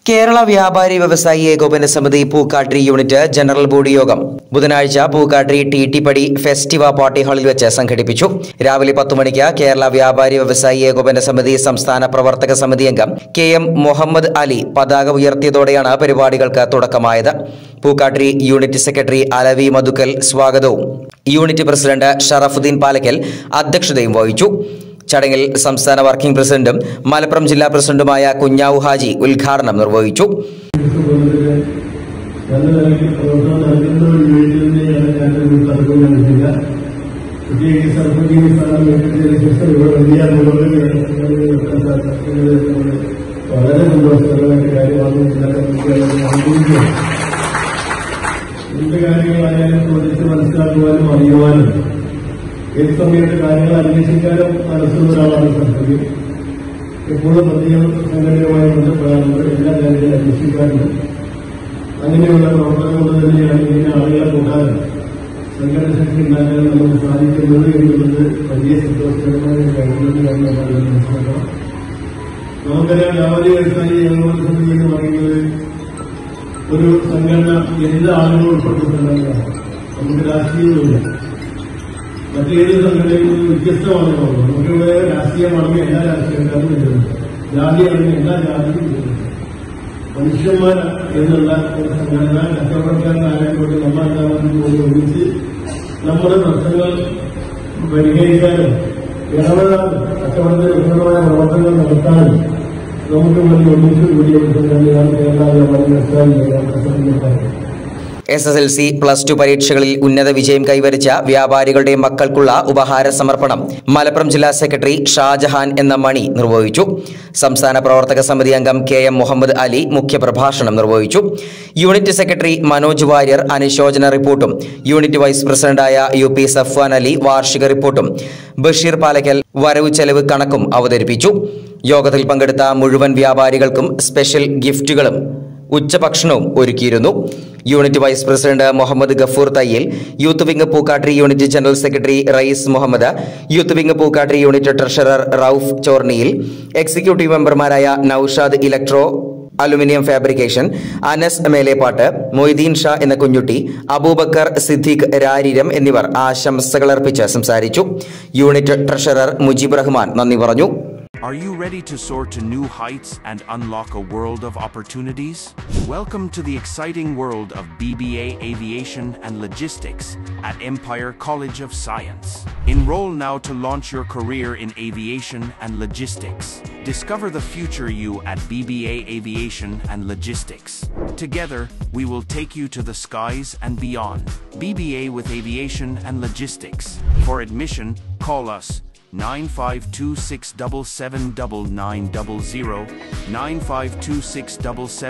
കേരള വ്യാപാരി വ്യവസായി ഏകോപന സമിതി പൂക്കാട്രി യൂണിറ്റ് ജനറൽ ബോഡി യോഗം ബുധനാഴ്ച പൂക്കാട്രി ടി ടി പടി ഫെസ്റ്റിവ പാർട്ടി ഹാളിൽ വെച്ച് സംഘടിപ്പിച്ചു രാവിലെ പത്തു മണിക്ക് കേരള വ്യാപാരി വ്യവസായി ഏകോപന സമിതി സംസ്ഥാന പ്രവർത്തക സമിതി അംഗം കെ എം മുഹമ്മദ് അലി പതാക ഉയർത്തിയതോടെയാണ് പരിപാടികൾക്ക് തുടക്കമായത് പൂക്കാട്രി യൂണിറ്റ് സെക്രട്ടറി അലവി മധുക്കൽ സ്വാഗതവും യൂണിറ്റ് പ്രസിഡന്റ് ഷറഫുദ്ദീൻ പാലക്കൽ അധ്യക്ഷതയും വഹിച്ചു ചടങ്ങിൽ സംസ്ഥാന വർക്കിംഗ് പ്രസിഡന്റും മലപ്പുറം ജില്ലാ പ്രസിഡന്റുമായ കുഞ്ഞാവു ഹാജി ഉദ്ഘാടനം നിർവഹിച്ചു നല്ല നിലയ്ക്ക് പ്രവർത്തനം നടത്തുന്നതിന് വേണ്ടി തന്നെയാണ് ഞാനൊരു സർവേ നടത്തുക പ്രത്യേകിച്ച് സർവീ സ്ഥാനം ഏറ്റെടുത്തതിന് ശേഷം ഇവിടെ വലിയ അനുഭവങ്ങൾ വളരെ സന്തോഷകരമായ കാര്യമാണ് ഇന്നലെ കുട്ടികളെ അനുഭവിക്കുക എന്ത് കാര്യങ്ങളായാലും ചോദിച്ച് മനസ്സിലാക്കുവാനും അറിയുവാനും ഏത് സമയത്ത് കാര്യങ്ങൾ അന്വേഷിക്കാനും മനസ്സുള്ള ഒരാളാണ് സർവീ എപ്പോഴും പ്രത്യേക സംഘടനയുമായി ബന്ധപ്പെടാറുണ്ട് എല്ലാ കാര്യങ്ങളും അന്വേഷിക്കാനും അങ്ങനെയുള്ള പ്രവർത്തനം കൊണ്ട് തന്നെയാണ് ഇങ്ങനെ ആളുകളെ കൂട്ടാനും സംഘടന ശക്തി ഉണ്ടാക്കാൻ നമുക്ക് സാധിക്കുന്നത് എന്നുള്ളത് വലിയ സന്തോഷകരമായ ഒരു കാര്യമാണ് നമ്മൾ മനസ്സിലാക്കണം നമുക്കറിയാം വ്യാപാരി വ്യവസായി ഏകോപന സമിതി എന്ന് പറയുന്നത് ഒരു സംഘടന എല്ലാ ആളുകളും ഉൾപ്പെട്ടിട്ടുണ്ടാകുന്നതാണ് നമുക്ക് രാഷ്ട്രീയവുമില്ല മറ്റേത് സംഘടനയിൽ നിന്ന് വ്യത്യസ്തമാണ് തോന്നുന്നത് നമുക്കിവിടെ രാഷ്ട്രീയമാണെങ്കിൽ എല്ലാ രാഷ്ട്രീയക്കാരും വരുന്നുണ്ട് ജാതിയാണെങ്കിൽ എല്ലാ ജാതിയും വരുന്നുണ്ട് മനുഷ്യന്മാർ എന്നുള്ള ഒരു സംഘടന കച്ചവടക്കാരനായതുകൊണ്ട് നമ്മളെല്ലാവരും കൂടി ഒരുമിച്ച് നമ്മുടെ പ്രശ്നങ്ങൾ പരിഹരിക്കാനും ഇടപെടാനും കച്ചവടത്തിന് ഉന്നതമായ പ്രവർത്തനങ്ങൾ നടത്താനും നമുക്ക് വേണ്ടി ഒന്നിച്ചു കൂടിയ ഒരു സംഘടനയാണ് കേരള വ്യാപാരി വ്യവസായി ഏകോപന സമിതി എന്ന് പറയുന്നത് S S L C plus two പരീക്ഷകളിൽ ഉന്നത വിജയം കൈവരിച്ച വ്യാപാരികളുടെ മക്കൾക്കുള്ള ഉപഹാര സമർപ്പണം മലപ്പുറം ജില്ലാ സെക്രട്ടറി ഷാജഹാൻ എന്ന മണി നിർവഹിച്ചു സംസ്ഥാന പ്രവർത്തക സമിതി അംഗം കെ എം മുഹമ്മദ് അലി മുഖ്യപ്രഭാഷണം നിർവഹിച്ചു യൂണിറ്റ് സെക്രട്ടറി മനോജ് വാര്യർ അനുശോചന റിപ്പോർട്ടും യൂണിറ്റ് വൈസ് പ്രസിഡന്റായ യു പി സഫ്വാൻ അലി വാർഷിക റിപ്പോർട്ടും ബഷീർ പാലക്കൽ വരവ് ചെലവ് കണക്കും അവതരിപ്പിച്ചു യോഗത്തിൽ പങ്കെടുത്ത മുഴുവൻ വ്യാപാരികൾക്കും സ്പെഷ്യൽ ഗിഫ്റ്റുകളും ഉച്ചഭക്ഷണവും ഒരുക്കിയിരുന്നു unit vice president Muhammad Gafoor Thayyil youth wing Pookattiri unit general secretary Rayees Muhammad youth wing Pookattiri unit treasurer Rauf Chorniyil executive മെമ്പർമാരായ Naushad electro aluminium fabrication Anas Melepattu Moideen Sha എന്ന കുഞ്ഞുട്ടി അബൂബക്കർ സിദ്ദീഖ് രാരിരം എന്നിവർ ആശംസകൾ അർപ്പിച്ച് സംസാരിച്ചു യൂണിറ്റ് ട്രഷറർ മുജീബ് റഹ്മാൻ നന്ദി പറഞ്ഞു Are you ready to soar to new heights and unlock a world of opportunities? Welcome to the exciting world of BBA Aviation and Logistics at Empire College of Science. Enroll now to launch your career in aviation and logistics. Discover the future you at BBA Aviation and Logistics. Together, we will take you to the skies and beyond. BBA with Aviation and Logistics. For admission, call us 9526779900,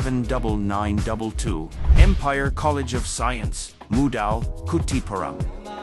9526779922. Empire College of Science, Mudal, Kuttipuram.